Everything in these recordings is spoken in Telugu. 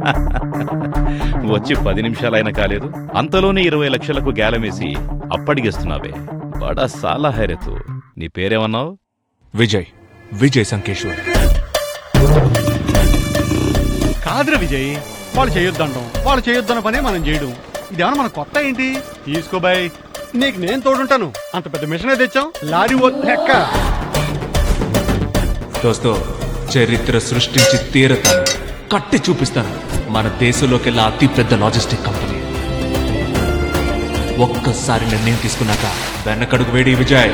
వచ్చి పది నిమిషాలైనా కాలేదు అంతలోనే ఇరవై లక్షలకు గ్యాలమేసి అప్పడిగేస్తున్నావే బడా సాలా హైరతు నీ పేరేమన్నావు విజయ్ విజయ్ సంకేశ్వర్ కాదురా విజయ్ వాళ్ళు చేయొద్దంటాం వాళ్ళు చేయొద్దన్న పనే మనం చేయడం ఇదేమన్నా మన కొత్త ఏంటి తీసుకో బాయ్ నీకు నేను తోడుంటాను అంత పెద్ద మిషన్ తెచ్చాం లారీ ఓ లెక్క దోస్తో చరిత్ర సృష్టించి తీరతాను కట్టి చూపిస్తాను మన దేశంలోకెల్లా అతి పెద్ద లాజిస్టిక్ కంపెనీ ఒక్కసారి నిర్ణయం తీసుకున్నాక వెనకడుగు వేడి విజయ్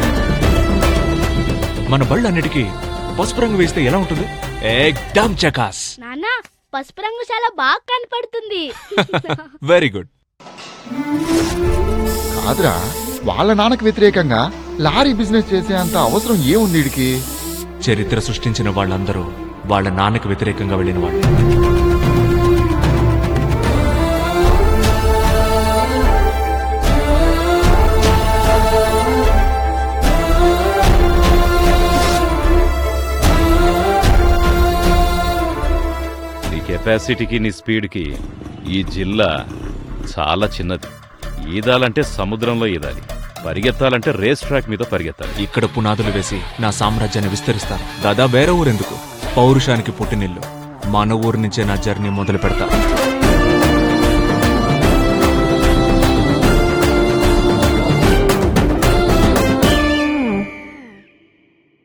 మన బళ్ళన్నిటికీ పసుపు రంగు వేస్తే ఎలా ఉంటుంది ఎక్దమ్ చకాస్ నాన్న పసుపు రంగు చాలా బాగా కనపడుతుంది వెరీ గుడ్ కాదురా వాళ్ళ నాన్నకు వ్యతిరేకంగా లారీ బిజినెస్ చేసే అంత అవసరం ఏముంది వీడికి చరిత్ర సృష్టించిన వాళ్ళందరూ వాళ్ళ నాన్నకు వ్యతిరేకంగా వెళ్ళిన వాళ్ళు నీ కెపాసిటీకి నీ స్పీడ్కి ఈ జిల్లా చాలా చిన్నది ఈదాలంటే సముద్రంలో ఈదాలి పరిగెత్తాలంటే రేస్ ట్రాక్ మీద పరిగెత్తాలి ఇక్కడ పునాదులు వేసి నా సామ్రాజ్యాన్ని విస్తరిస్తాను దాదా వేరే ఊరెందుకు పౌరుషానికి పుట్టినిల్లు మన ఊరు నుంచే నా జర్నీ మొదలు పెడతా